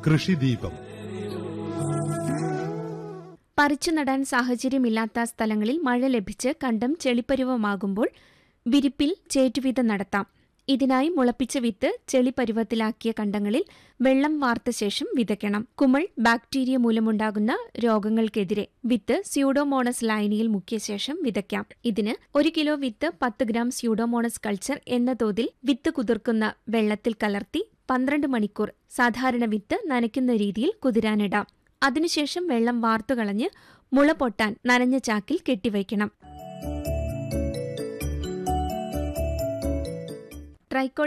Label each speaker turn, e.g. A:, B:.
A: കൃഷിദീപം
B: പറിച്ചു നടാൻ സാഹചര്യമില്ലാത്ത സ്ഥലങ്ങളിൽ മഴ ലഭിച്ച് കണ്ടം ചെളിപ്പരുവമാകുമ്പോൾ വിരിപ്പിൽ ചേറ്റുവീതം നടത്താം ഇതിനായി മുളപ്പിച്ച വിത്ത് ചെളിപ്പരുവത്തിലാക്കിയ കണ്ടങ്ങളിൽ വെള്ളം വാർത്ത ശേഷം വിതയ്ക്കണം കുമിൾ ബാക്ടീരിയ മൂലമുണ്ടാകുന്ന രോഗങ്ങൾക്കെതിരെ വിത്ത് സ്യൂഡോമോണസ് ലൈനിയിൽ മുക്കിയ ശേഷം വിതയ്ക്കാം ഇതിന് ഒരു കിലോ വിത്ത് പത്ത് ഗ്രാം സ്യൂഡോമോണസ് കൾച്ചർ എന്ന തോതിൽ വിത്ത് കുതിർക്കുന്ന വെള്ളത്തിൽ കലർത്തി പന്ത്രണ്ട് മണിക്കൂർ സാധാരണ വിത്ത് നനയ്ക്കുന്ന രീതിയിൽ കുതിരാനിടാം അതിനുശേഷം വെള്ളം വാർത്തുകളഞ്ഞ് മുള പൊട്ടാൻ നനഞ്ഞ ചാക്കിൽ കെട്ടിവയ്ക്കണം ട്രൈക്കോ